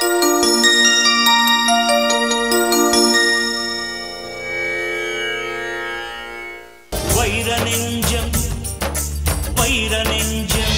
வைர நெஞ்சம் வைர நெஞ்சம்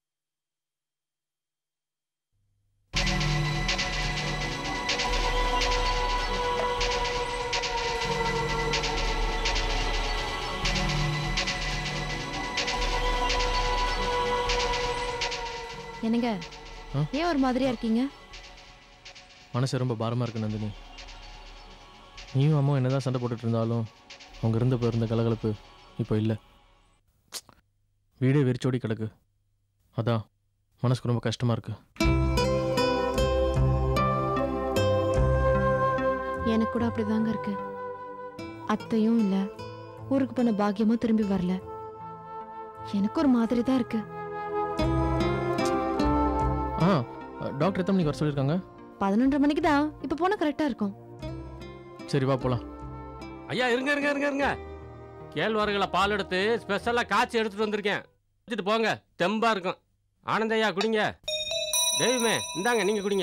என்னங்க ஆ? ஏன் ஒரு மாதிரியா இருக்கீங்க மனசு ரொம்ப பாரமாக இருக்கு நந்தினி நீயும் அம்மா என்னதான் சண்டை போட்டுட்டு இருந்தாலும் அவங்க இருந்தப்போ இருந்த கலகலப்பு இப்போ இல்லை வீடே வெறிச்சோடி கிடக்கு அதான் மனசுக்கு ரொம்ப கஷ்டமாக இருக்கு எனக்கு கூட அப்படிதாங்க இருக்கு அத்தையும் இல்ல ஊருக்கு போன பாக்கியமும் திரும்பி வரல எனக்கு ஒரு மாதிரி தான் இருக்கு ஆ டாக்டர் எத்தனை மணிக்கு வர சொல்லியிருக்காங்க பதினொன்றரை மணிக்கு தான் இப்ப போனா கரெக்டா இருக்கும் சரி வா போகலாம் ஐயா இருங்க இருங்க இருங்க இருங்க கேழ்வரகுல பால் எடுத்து ஸ்பெஷலா காய்ச்சி எடுத்துட்டு வந்திருக்கேன் எடுத்துட்டு போங்க தெம்பா இருக்கும் ஆனந்த ஐயா குடிங்க தெய்வமே இந்தாங்க நீங்க குடிங்க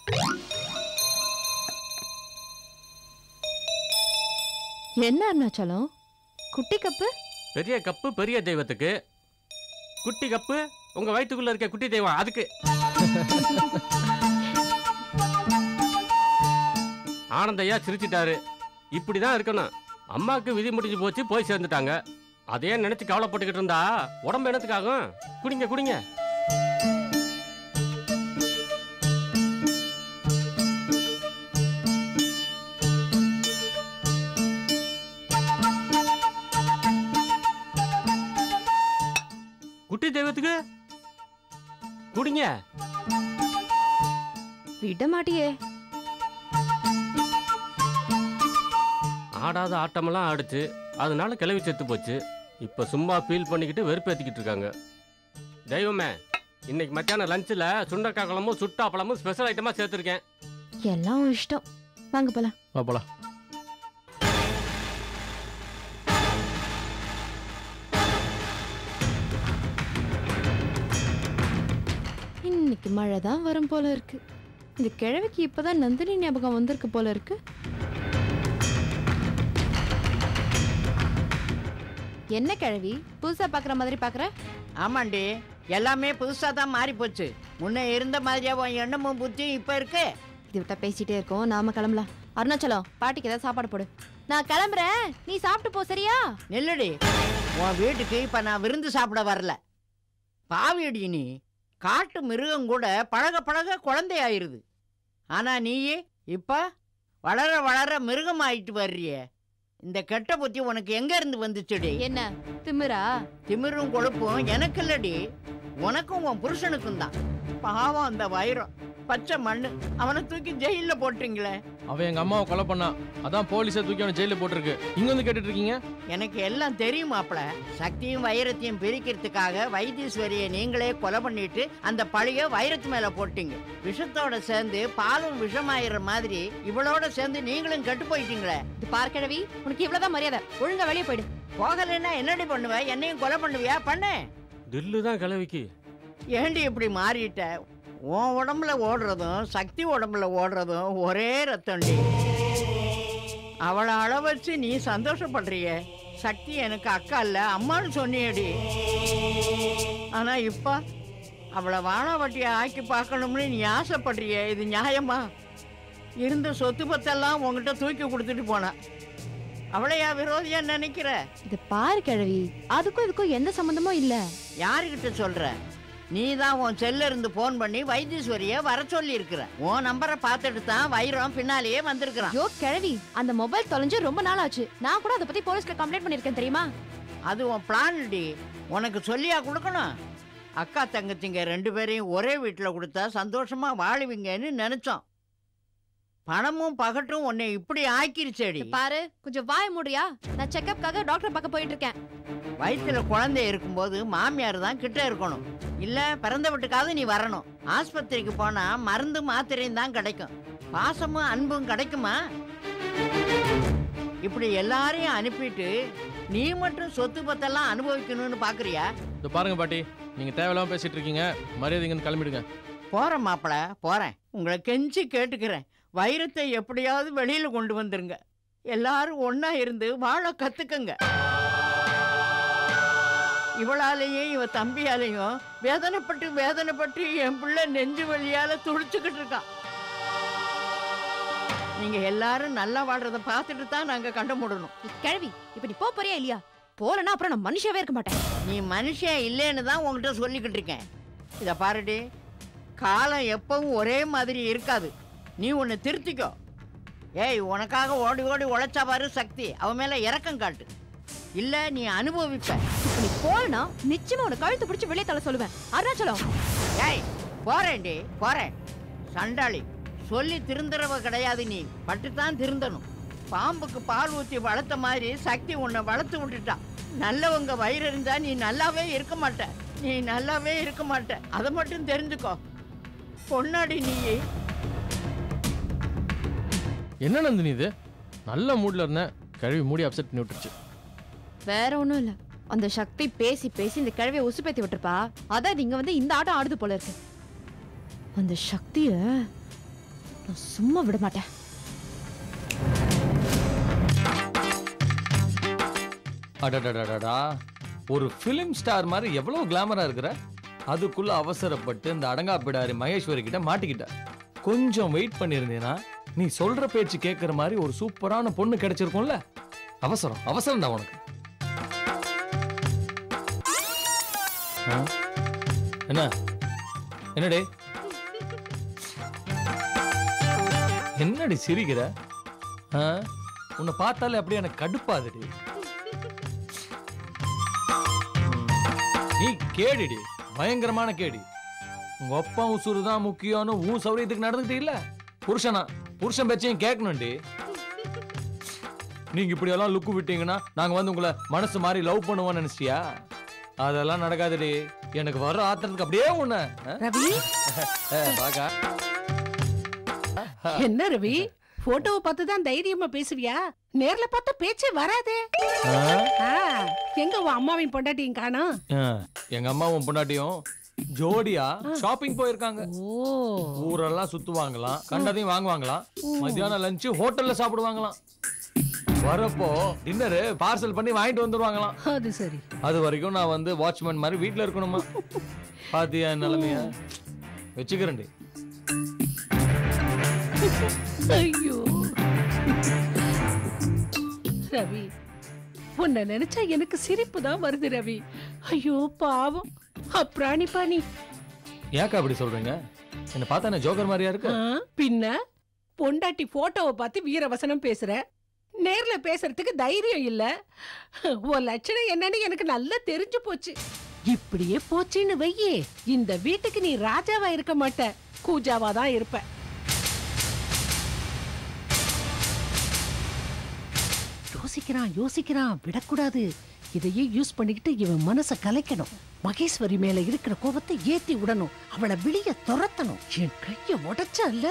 என்ன அருணாச்சலம் குட்டி கப்பு பெரிய கப்பு பெரிய தெய்வத்துக்கு குட்டி கப்பு உங்க வயித்துக்குள்ள இருக்க குட்டி தெய்வம் அதுக்கு ஆனந்தையா சிரிச்சிட்டாரு இப்படிதான் இருக்கணும் அம்மாவுக்கு விதி முடிஞ்சு போச்சு போய் சேர்ந்துட்டாங்க அதையே நினைச்சு கவலைப்பட்டுக்கிட்டு இருந்தா உடம்பு என்னத்துக்காகும் குடிங்க குடிங்க குட்டி தெய்வத்துக்கு குடிங்க விட மாட்டியே ஆடாத ஆட்டமெல்லாம் ஆடுச்சு அதனால கிளவி செத்து போச்சு இப்போ சும்மா ஃபீல் பண்ணிக்கிட்டு வெறுப்பேற்றிக்கிட்டு இருக்காங்க தெய்வமே இன்னைக்கு மத்தியானம் லஞ்சில் சுண்டக்காய் குழம்பும் சுட்டா பழமும் ஸ்பெஷல் ஐட்டமாக சேர்த்துருக்கேன் எல்லாம் உன் இஷ்டம் வாங்க போலாம் வா போகலாம் இன்னைக்கு மழை தான் வரும் போல இருக்கு இந்த கிழவிக்கு இப்பதான் நந்தினி ஞாபகம் வந்திருக்கு போல இருக்கு என்ன கிழவி புதுசா பாக்குற மாதிரி பாக்குற ஆமாண்டி எல்லாமே புதுசாக தான் மாறி போச்சு முன்ன இருந்த மாதிரியா உன் எண்ணமும் புத்தியும் இப்போ இருக்கு இது விட்டா பேசிட்டே இருக்கோம் நாம கிளம்பலாம் அருணாச்சலம் பாட்டிக்கு ஏதாவது சாப்பாடு போடு நான் கிளம்புறேன் நீ சாப்பிட்டு போ சரியா நில்லுடி உன் வீட்டுக்கு இப்போ நான் விருந்து சாப்பிட வரல பாவியடி நீ காட்டு மிருகம் கூட பழக பழக குழந்தையாயிருது ஆனால் நீயே இப்போ வளர வளர மிருகம் ஆயிட்டு வர்றியே இந்த கெட்ட புத்தி உனக்கு எங்க இருந்து வந்துச்சுடி என்ன திமிரா திமிரும் கொழுப்பும் எனக்கு இல்லடி உனக்கும் உன் புருஷனுக்கும் தான் பாவம் அந்த வைரம் பச்சை மண்ணு அவனை தூக்கி ஜெயில்ல போட்டீங்களே அவன் எங்கள் அம்மாவை கொலை பண்ணா அதான் போலீஸை தூக்கி அவனை ஜெயிலில் போட்டிருக்கு இங்கே வந்து கேட்டுட்டு இருக்கீங்க எனக்கு எல்லாம் தெரியும் மாப்ள சக்தியும் வைரத்தையும் பிரிக்கிறதுக்காக வைத்தீஸ்வரியை நீங்களே கொலை பண்ணிட்டு அந்த பழிய வைரத்து மேல போட்டீங்க விஷத்தோட சேர்ந்து பாலும் விஷமாயிற மாதிரி இவளோட சேர்ந்து நீங்களும் கெட்டு போயிட்டீங்களே இது பார் கிழவி உனக்கு இவ்வளவுதான் மரியாதை ஒழுங்கா வெளியே போயிடு போகலைன்னா என்னடி பண்ணுவ என்னையும் கொலை பண்ணுவியா பண்ணு தில்லு தான் கிளவிக்கு ஏண்டி இப்படி மாறிட்ட உன் உடம்புல ஓடுறதும் சக்தி உடம்புல ஓடுறதும் ஒரே ரத்தம்டி அவளை அள வச்சு நீ சந்தோஷப்படுறிய சக்தி எனக்கு அக்கா இல்ல அம்மான்னு சொன்னியடி ஆனா இப்ப அவளை வாழாவட்டியை ஆக்கி பார்க்கணும்னு நீ ஆசைப்படுறிய இது நியாயமா இருந்த சொத்து பத்தெல்லாம் உன்கிட்ட தூக்கி கொடுத்துட்டு போனா அவளையா விரோதியா நினைக்கிற இது பாரு கிழவி அதுக்கும் இதுக்கும் எந்த சம்பந்தமும் இல்ல யாருக்கிட்ட சொல்ற நீ தான் உன் செல்ல இருந்து போன் பண்ணி வைத்தீஸ்வரிய வர சொல்லி இருக்கிற உன் நம்பரை பார்த்துட்டு தான் வைரம் பின்னாலேயே வந்திருக்கிறான் ஐயோ கிழவி அந்த மொபைல் தொலைஞ்சு ரொம்ப நாள் ஆச்சு நான் கூட அதை பத்தி போலீஸ்ல கம்ப்ளைண்ட் பண்ணிருக்கேன் தெரியுமா அது உன் பிளான் டி உனக்கு சொல்லியா கொடுக்கணும் அக்கா தங்கச்சிங்க ரெண்டு பேரையும் ஒரே வீட்டில் கொடுத்தா சந்தோஷமா வாழுவீங்கன்னு நினைச்சோம் பணமும் பகட்டும் உன்னை இப்படி ஆக்கிருச்சேடி இது பாரு கொஞ்சம் வாய மூடியா நான் செக்கப்காக டாக்டர் பார்க்க போயிட்டு இருக்கேன் வயிற்றுல குழந்தை இருக்கும்போது மாமியார் தான் கிட்ட இருக்கணும் இல்ல பிறந்த வீட்டுக்காவது நீ வரணும் ஆஸ்பத்திரிக்கு போனா மருந்து மாத்திரையும் தான் கிடைக்கும் பாசமும் அன்பும் கிடைக்குமா இப்படி எல்லாரையும் அனுப்பிட்டு நீ மட்டும் சொத்து பத்தெல்லாம் அனுபவிக்கணும்னு பாக்குறியா இதோ பாருங்க பாட்டி நீங்கள் தேவையில்லாமல் பேசிட்டு இருக்கீங்க மரியாதைங்கன்னு கிளம்பிடுங்க போறேன் மாப்பிள போறேன் உங்களை கெஞ்சி கேட்டுக்கிறேன் வைரத்தை எப்படியாவது வெளியில கொண்டு வந்துருங்க எல்லாரும் ஒண்ணா இருந்து வாழ கத்துக்கங்க இவளாலேயும் இவ தம்பியாலேயும் வேதனைப்பட்டு வேதனைப்பட்டு என் பிள்ளை நெஞ்சு வலியால துடிச்சுக்கிட்டு இருக்கான் நீங்க எல்லாரும் நல்லா வாழ்றத பார்த்துட்டு தான் நாங்க கண்ட முடணும் கிழவி இப்ப நீ போ போறியா இல்லையா போலனா அப்புறம் நான் மனுஷாவே இருக்க மாட்டேன் நீ மனுஷன் இல்லைன்னு தான் உங்ககிட்ட சொல்லிக்கிட்டு இருக்கேன் இதை பாருடி காலம் எப்பவும் ஒரே மாதிரி இருக்காது நீ ஒன்று திருத்திக்கோ ஏய் உனக்காக ஓடி ஓடி உழைச்சா பாரு சக்தி அவன் மேலே இறக்கம் காட்டு இல்லை நீ அனுபவிப்ப இப்ப நீ போலனா நிச்சயமா உன கழுத்து பிடிச்சு வெளியே தள்ள சொல்லுவேன் அருணாச்சலம் ஏய் போறேன்டி போறேன் சண்டாளி சொல்லி திருந்துறவ கிடையாது நீ பட்டுத்தான் திருந்தணும் பாம்புக்கு பால் ஊற்றி வளர்த்த மாதிரி சக்தி உன்னை வளர்த்து விட்டுட்டான் நல்லவங்க வயிறு இருந்தா நீ நல்லாவே இருக்க மாட்ட நீ நல்லாவே இருக்க மாட்ட அதை மட்டும் தெரிஞ்சுக்கோ பொன்னாடி நீ என்ன நந்தினி இது நல்ல மூட்ல இருந்தேன் கழுவி மூடி அப்செட் பண்ணி விட்டுருச்சு வேற ஒண்ணும் இல்ல அந்த சக்தி பேசி பேசி இந்த கிழவிய உசுப்பேத்தி விட்டுருப்பா அதான் நீங்க வந்து இந்த ஆட்டம் ஆடுது போல இருக்கு அந்த சக்திய நான் சும்மா விட மாட்டேன் அடடடடடா ஒரு ஃபிலிம் ஸ்டார் மாதிரி எவ்வளவு கிளாமரா இருக்கிற அதுக்குள்ள அவசரப்பட்டு இந்த அடங்கா பிடாரி மகேஸ்வரி கிட்ட மாட்டிக்கிட்ட கொஞ்சம் வெயிட் பண்ணியிருந்தேனா நீ சொல்ற பேச்சு கேட்குற மாதிரி ஒரு சூப்பரான பொண்ணு கிடைச்சிருக்கும்ல அவசரம் அவசரம் தான் உனக்கு ஆ? என்ன என்னடே என்னடி சிரிக்கிற ஆ? உன்னை பார்த்தாலே அப்படியே எனக்கு கடுப்பாதுடி நீ கேடிடி பயங்கரமான கேடி உங்க அப்பா உசுறு தான் முக்கியம்னு உன் சௌரியத்துக்கு நடந்துக்கிட்டு இல்ல புருஷனா புருஷன் பேச்சையும் கேட்கணும்டி நீங்க இப்படி எல்லாம் லுக்கு விட்டீங்கன்னா நாங்க வந்து உங்களை மனசு மாதிரி லவ் பண்ணுவோம்னு நினைச்சியா அதெல்லாம் நடக்காதுடி எனக்கு வர ஆத்திரத்துக்கு அப்படியே உன்ன ரவி பாக்கா என்ன ரவி போட்டோவை பார்த்து தான் தைரியமா பேசுவியா நேர்ல பார்த்தா பேச்சே வராதே ஆ, எங்க உன் அம்மாவையும் பொண்டாட்டியும் காணோம் எங்க அம்மாவும் பொண்டாட்டியும் ஜோடியா ஷாப்பிங் போயிருக்காங்க ஓ ஊரெல்லாம் சுத்துவாங்களாம் கண்டதையும் வாங்குவாங்களாம் மத்தியானம் லஞ்சு ஹோட்டல்ல சாப்பிடுவாங்களாம் வரப்போ டின்னரு பார்சல் பண்ணி வாங்கிட்டு வந்துருவாங்களாம் அது சரி அது வரைக்கும் நான் வந்து வாட்ச்மேன் மாதிரி வீட்ல இருக்கணுமா பாத்தியா என் நிலைமைய வச்சுக்கிறேன்டி ஐயோ ரவி உன்னை நினைச்சா எனக்கு சிரிப்பு தான் வருது ரவி ஐயோ பாவம் அப்ராணி பாணி ஏக்கா அப்படி சொல்றீங்க என்ன பார்த்தா என்ன ஜோக்கர் மாதிரியா இருக்கு ஆ, பின்ன பொண்டாட்டி போட்டோவை பார்த்து வீரவசனம் பேசுற நேர்ல பேசுறதுக்கு தைரியம் இல்ல உன் லட்சணம் என்னன்னு எனக்கு நல்லா தெரிஞ்சு போச்சு இப்படியே போச்சுன்னு வையே இந்த வீட்டுக்கு நீ ராஜாவா இருக்க மாட்ட கூஜாவா தான் இருப்ப யோசிக்கிறான் யோசிக்கிறான் விடக்கூடாது இதையே யூஸ் பண்ணிக்கிட்டு இவன் மனசை கலைக்கணும் மகேஸ்வரி மேல இருக்கிற கோபத்தை ஏத்தி விடணும் அவளை வெளிய துரத்தணும் என் கைய உடைச்சல்ல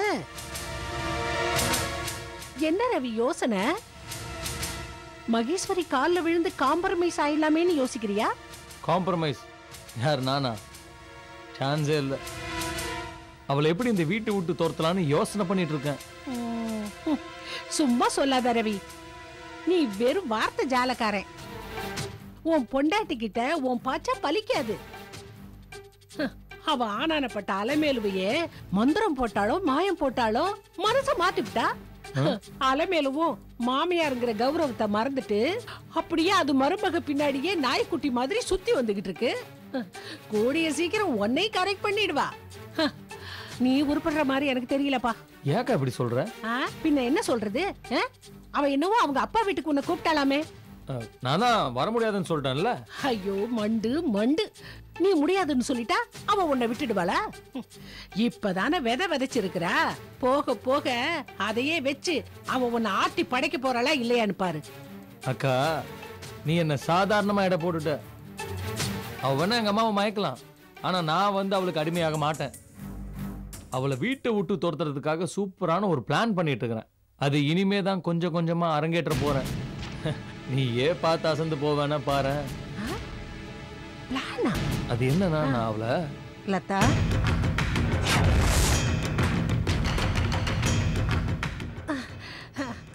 என்ன ரவி யோசனை மகேஸ்வரி கால்ல விழுந்து காம்ப்ரமைஸ் ஆயிடலாமேன்னு யோசிக்கிறியா காம்ப்ரமைஸ் யார் நானா சான்ஸே இல்லை அவளை எப்படி இந்த வீட்டை விட்டு துரத்தலான்னு யோசனை பண்ணிட்டு இருக்கேன் ம், ம். சும்மா சொல்லாத ரவி நீ வெறும் வார்த்தை ஜாலக்காரன் உன் பொண்டாட்டி கிட்ட உன் பாச்சா பலிக்காது ஹ், அவ ஆனானப்பட்ட அலைமேலுவையே மந்திரம் போட்டாலோ மாயம் போட்டாலோ மனச மாத்திவிட்டா அலைமேலுவும் மாமியாருங்கிற கௌரவத்தை மறந்துட்டு அப்படியே அது மருமக பின்னாடியே நாய்க்குட்டி மாதிரி சுத்தி வந்துகிட்டு இருக்கு ஹ், கூடிய சீக்கிரம் உன்னை கரெக்ட் பண்ணிடுவா ஹ், நீ உருப்படுற மாதிரி எனக்கு தெரியலப்பா ஏக்கா இப்படி சொல்ற ஆ, பின்ன என்ன சொல்றது ஆ? அவ என்னவோ அவங்க அப்பா வீட்டுக்கு உன்னை கூப்பிட்டாலாமே அஹ், நான் தான் வர முடியாதுன்னு சொல்லிட்டேன்ல ஐயோ மண்டு மண்டு நீ முடியாதுன்னு சொல்லிட்டா அவ உன்னை விட்டுடுவாளா ம். இப்பதானே விதை விதைச்சிருக்கிறா போக போக அதையே வச்சு அவ உன்னை ஆட்டி படைக்க போறாளா இல்லையான்னு பாரு அக்கா நீ என்ன சாதாரணமா எடை போட்டுட்ட அவ வேணா எங்க அம்மாவை மயக்கலாம் ஆனா நான் வந்து அவளுக்கு அடிமையாக மாட்டேன் அவளை வீட்டை விட்டு துரத்துறதுக்காக சூப்பரான ஒரு பிளான் பண்ணிட்டு இருக்கிறேன் அது இனிமே தான் கொஞ்சம் கொஞ்சமா அரங்கேற்ற போறேன் நீ ஏன் பார்த்து அசந்து போவேனா பாரு பிளானா அது என்னன்னா நான் அவளை லதா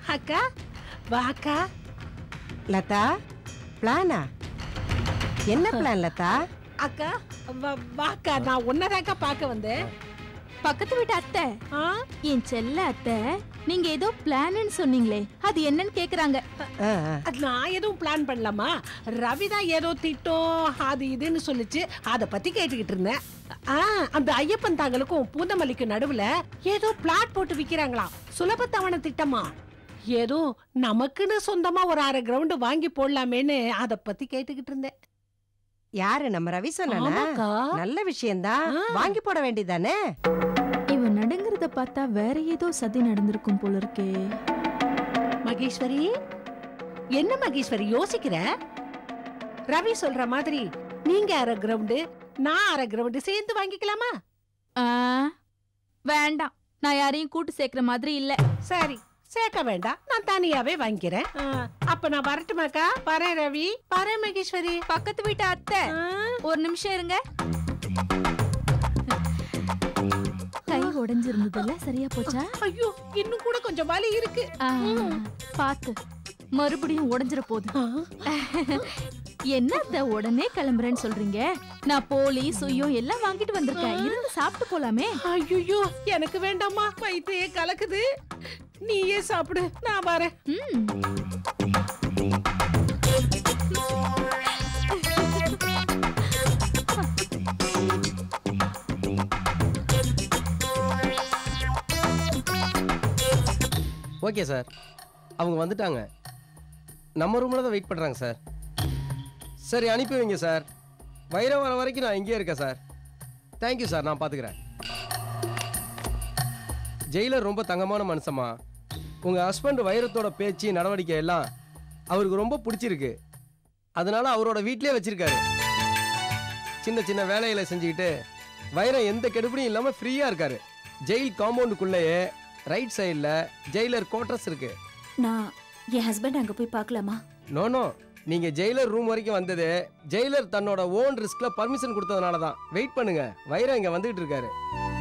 அக்கா வா அக்கா லதா பிளானா என்ன பிளான் லதா அக்கா வா வாக்கா நான் உன்னதாக்கா பார்க்க வந்தேன் பக்கத்து வீட்டு அத்தை ஆ என் செல்ல அத்தை நீங்க ஏதோ பிளான்னு சொன்னீங்களே அது என்னன்னு கேக்குறாங்க ஆ, ஆ. அது நான் எதுவும் பிளான் பண்ணலாமா ரவி தான் ஏதோ திட்டம் அது இதுன்னு சொல்லுச்சு அத பத்தி கேட்டுக்கிட்டு இருந்தேன் ஆ அந்த ஐயப்பன் தாங்களுக்கும் பூந்தமல்லிக்கும் நடுவுல ஏதோ பிளாட் போட்டு விக்கிறாங்களாம் சுலபத்தவண திட்டமா ஏதோ நமக்குன்னு சொந்தமா ஒரு அரை கிரவுண்ட் வாங்கி போடலாமேன்னு அத பத்தி கேட்டுக்கிட்டு இருந்தேன் யாரு நம்ம ரவி சொன்னா ஆமாக்கா. நல்ல விஷயம்தான் ஆ. வாங்கி போட வேண்டியதானே இவன் நடுங்கிறத பார்த்தா வேற ஏதோ சதி நடந்திருக்கும் போல இருக்கே மகேஸ்வரி என்ன மகேஸ்வரி யோசிக்கிற ரவி சொல்ற மாதிரி நீங்க அரை கிரவுண்டு நான் அரை கிரவுண்டு சேர்ந்து வாங்கிக்கலாமா ஆ, வேண்டாம் நான் யாரையும் கூட்டு சேர்க்கிற மாதிரி இல்ல சரி சேர்க்க வேண்டாம் நான் தனியாவே வாங்கிக்கிறேன் ஆ, அப்ப நான் வரட்டுமாக்கா வரேன் ரவி வரேன் மகேஸ்வரி பக்கத்து வீட்டு அத்தை ஆ, ஒரு நிமிஷம் இருங்க கை உடைஞ்சிருந்ததுல சரியா போச்சா ஐயோ இன்னும் கூட கொஞ்சம் வலி இருக்கு ஆ, பாத்து மறுபடியும் உடைஞ்சிர போகுது ஆ, என்ன அத்தை உடனே கிளம்புறேன்னு சொல்றீங்க நான் போலி சுயம் எல்லாம் வாங்கிட்டு வந்திருக்கேன் இருந்து சாப்பிட்டு போலாமே ஐயோ எனக்கு வேண்டாம்மா வயித்தையே கலக்குது நீயே சாப்பிடு நான் வரேன் ம் ஓகே சார் அவங்க வந்துட்டாங்க நம்ம ரூமில் தான் வெயிட் பண்ணுறாங்க சார் சரி அனுப்பி வைங்க சார் வைரம் வர வரைக்கும் நான் இங்கேயே இருக்கேன் சார் தேங்க்யூ சார் நான் பார்த்துக்கிறேன் ஜெயிலர் ரொம்ப தங்கமான மனுஷமா உங்கள் ஹஸ்பண்ட் வைரத்தோட பேச்சு நடவடிக்கை எல்லாம் அவருக்கு ரொம்ப பிடிச்சிருக்கு அதனால அவரோட வீட்டிலே வச்சிருக்காரு சின்ன சின்ன வேலைகளை செஞ்சுக்கிட்டு வைரம் எந்த கெடுபிடியும் இல்லாமல் ஃப்ரீயாக இருக்காரு ஜெயில் காம்பவுண்டுக்குள்ளேயே ரைட் சைடில் ஜெயிலர் குவார்ட்டர்ஸ் இருக்கு நான் என் ஹஸ்பண்ட் அங்க போய் பார்க்கலாமா நோ நோ நீங்க ஜெயிலர் ரூம் வரைக்கும் வந்தது ஜெயிலர் தன்னோட ஓன் ரிஸ்க்ல பர்மிஷன் கொடுத்ததுனால தான் வெயிட் பண்ணுங்க வைரம் இங்க வந்துகிட்டு இருக்காரு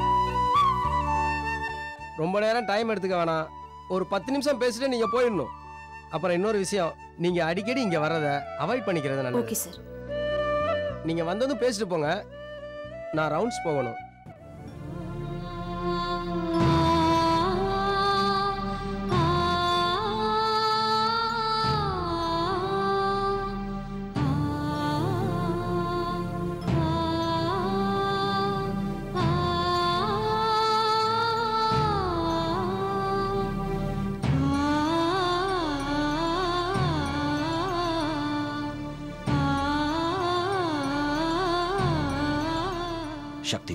ரொம்ப நேரம் டைம் எடுத்துக்க வேணாம் ஒரு பத்து நிமிஷம் பேசிட்டு நீங்க போயிடணும் அப்புறம் இன்னொரு விஷயம் நீங்க அடிக்கடி இங்க வர்றத அவாய்ட் பண்ணிக்கிறது நல்லது ஓகே சார் நீங்க வந்ததும் பேசிட்டு போங்க நான் ரவுண்ட்ஸ் போகணும் சக்தி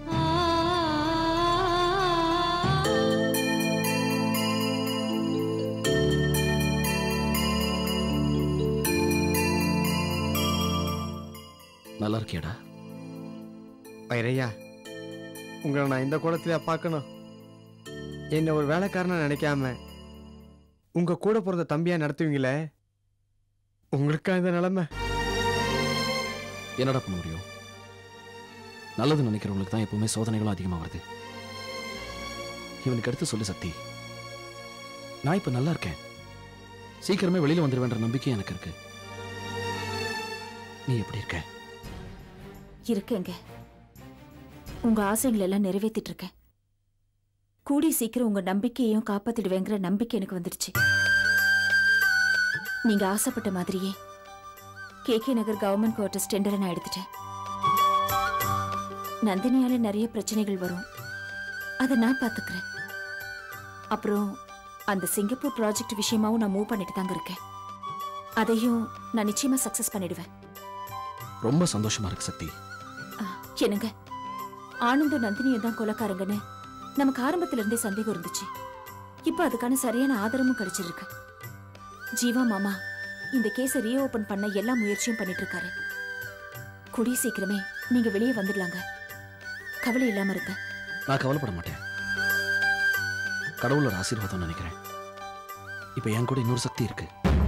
நல்லா இருக்கியாடா வைரையா உங்களை நான் இந்த கோலத்திலே பார்க்கணும் என்னை ஒரு வேலைக்காரனா நினைக்காம உங்க கூட பிறந்த தம்பியா நடத்துவீங்களே உங்களுக்கா இந்த நிலைமை என்னடா பண்ண முடியும் நல்லது நினைக்கிறவங்களுக்கு தான் எப்பவுமே சோதனைகளும் அதிகமாக வருது இவனுக்கு எடுத்து சொல்லு சக்தி நான் இப்ப நல்லா இருக்கேன் சீக்கிரமே வெளியில வந்துருவேன்ற நம்பிக்கை எனக்கு இருக்கு நீ எப்படி இருக்க இருக்கேங்க உங்க ஆசைகள் எல்லாம் நிறைவேத்திட்டு இருக்கேன் கூடி சீக்கிரம் உங்க நம்பிக்கையையும் காப்பாத்திடுவேங்கிற நம்பிக்கை எனக்கு வந்துடுச்சு நீங்க ஆசைப்பட்ட மாதிரியே K K Nagar government quarters டெண்டரை நான் எடுத்துட்டேன் நந்தினியால நிறைய பிரச்சனைகள் வரும் அதை நான் பாத்துக்கிறேன் அப்புறம் அந்த சிங்கப்பூர் ப்ராஜெக்ட் விஷயமாவும் நான் மூவ் பண்ணிட்டு தாங்க இருக்கேன் அதையும் நான் நிச்சயமா சக்சஸ் பண்ணிடுவேன் ரொம்ப சந்தோஷமா இருக்கு சக்தி ஆ, என்னங்க ஆனந்தும் நந்தினியும் தான் கொலைக்காரங்கன்னு நமக்கு ஆரம்பத்துல இருந்தே சந்தேகம் இருந்துச்சு இப்போ அதுக்கான சரியான ஆதாரமும் கிடைச்சிருக்கு ஜீவா மாமா இந்த கேஸை ரீஓபன் பண்ண எல்லா முயற்சியும் பண்ணிட்டு இருக்காரு கூடிய சீக்கிரமே நீங்க வெளியே வந்துடலாங்க கவலை இல்லாம இருங்க நான் கவலைப்பட மாட்டேன் கடவுளோட ஆசீர்வாதம் நினைக்கிறேன் இப்ப என் கூட இன்னொரு சக்தி இருக்கு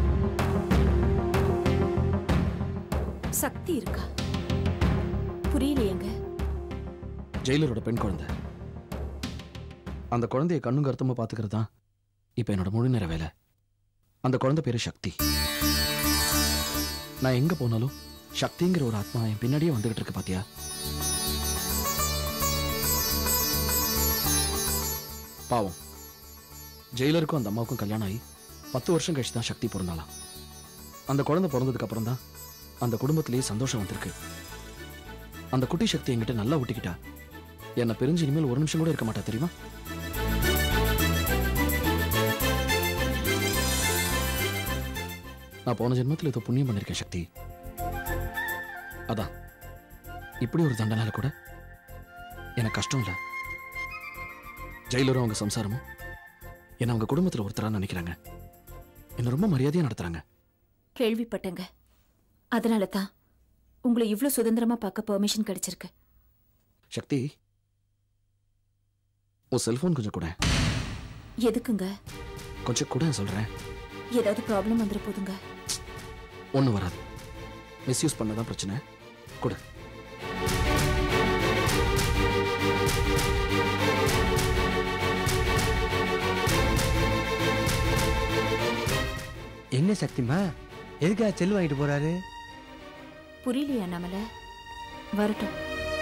சக்தி இருக்கா புரியலையேங்க ஜெயிலரோட பெண் குழந்தை அந்த குழந்தைய கண்ணும் கருத்துமா பாத்துக்கிறது தான் இப்போ என்னோட முழு நேர வேலை அந்த குழந்தை பேரு சக்தி நான் எங்க போனாலும் சக்திங்கிற ஒரு ஆத்மா என் பின்னாடியே வந்துகிட்டு இருக்கு பாத்தியா பாவம் ஜெயிலருக்கும் அந்த அம்மாவுக்கும் கல்யாணம் ஆகி பத்து வருஷம் கழிச்சு தான் சக்தி பிறந்தாளாம் அந்த குழந்தை பிறந்ததுக்கு அப்புறம் தான் அந்த குடும்பத்திலேயே சந்தோஷம் வந்திருக்கு அந்த குட்டி சக்தி என்கிட்ட நல்லா ஒட்டிக்கிட்டா என்னை பிரிஞ்சு இனிமேல் ஒரு நிமிஷம் கூட இருக்க மாட்டா தெரியுமா நான் போன ஜென்மத்தில் ஏதோ புண்ணியம் பண்ணியிருக்கேன் சக்தி அதான் இப்படி ஒரு தண்டனால கூட எனக்கு கஷ்டம் இல்லை ஜெயிலரும் அவங்க சம்சாரமும் என்னை அவங்க குடும்பத்தில் ஒருத்தரா நினைக்கிறாங்க என்னை ரொம்ப மரியாதையா நடத்துறாங்க கேள்விப்பட்டேங்க அதனால தான் உங்களை இவ்ளோ சுதந்திரமா பார்க்க பெர்மிஷன் கிடைச்சிருக்கு சக்தி உன் செல்போன் கொஞ்சம் கூட எதுக்குங்க கொஞ்சம் கூட சொல்றேன் ஏதாவது ப்ராப்ளம் வந்துட போதுங்க ஒன்றும் வராது மிஸ்யூஸ் பண்ணதான் பிரச்சனை கொடு என்ன சக்திமா எதுக்காக செல்லு வாங்கிட்டு போறாரு புரியலையா நம்மள வரட்டும்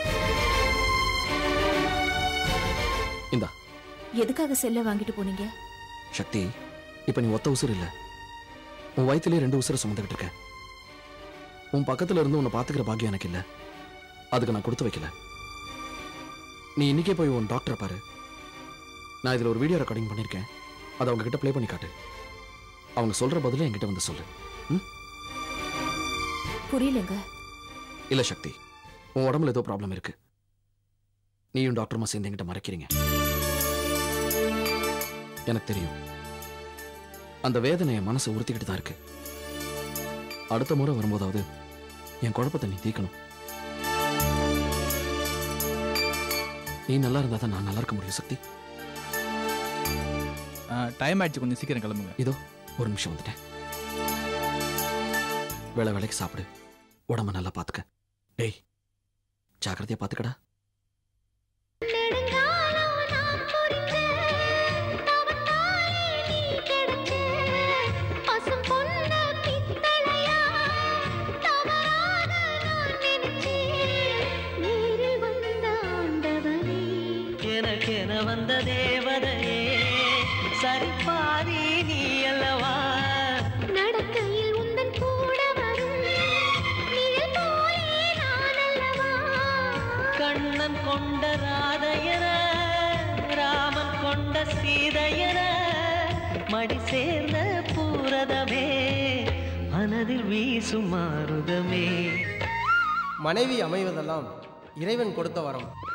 இந்தா எதுக்காக செல்ல வாங்கிட்டு போனீங்க சக்தி இப்ப நீ ஒத்த உசுர் இல்ல உன் வயிற்றுலயே ரெண்டு உசுரை சுமந்துக்கிட்டு இருக்க உன் பக்கத்துல இருந்து உன்னை பாத்துக்கிற பாக்கியம் எனக்கு இல்ல அதுக்கு நான் கொடுத்து வைக்கல நீ இன்னைக்கே போய் உன் டாக்டரை பாரு நான் இதுல ஒரு வீடியோ ரெக்கார்டிங் பண்ணிருக்கேன் அதை அவங்க கிட்ட ப்ளே பண்ணி காட்டு அவங்க சொல்ற பதில என்கிட்ட வந்து சொல்லு ம்? புரியலங்க இல்ல சக்தி உன் உடம்புல ஏதோ ப்ராப்ளம் இருக்கு நீயும் டாக்டருமா சேர்ந்து என்கிட்ட மறைக்கிறீங்க எனக்கு தெரியும் அந்த வேதனை என் மனசை உறுத்திக்கிட்டு தான் இருக்கு அடுத்த முறை வரும்போதாவது என் குழப்பத்தை நீ தீக்கணும் நீ நல்லா இருந்தா தான் நான் நல்லா இருக்க முடியும் சக்தி டைம் ஆயிடுச்சு கொஞ்சம் சீக்கிரம் கிளம்புங்க இதோ ஒரு நிமிஷம் வந்துட்டேன் வேலை வேலைக்கு சாப்பிடு உடம்ப நல்லா பாத்துக்க டேய் ஜாக்கிரதையா பாத்துக்கடா எனக்கென வந்த தேவதையே சரிபாதி நீ அல்லவா நடக்கையில் உந்தன் கூட வரும் நிழல் போலே நான் அல்லவா கண்ணன் கொண்ட ராதையர ராமன் கொண்ட சீதையர மடி சேர்ந்த பூரதமே மனதில் வீசும் மாறுதமே மனைவி அமைவதெல்லாம் இறைவன் கொடுத்த வரம்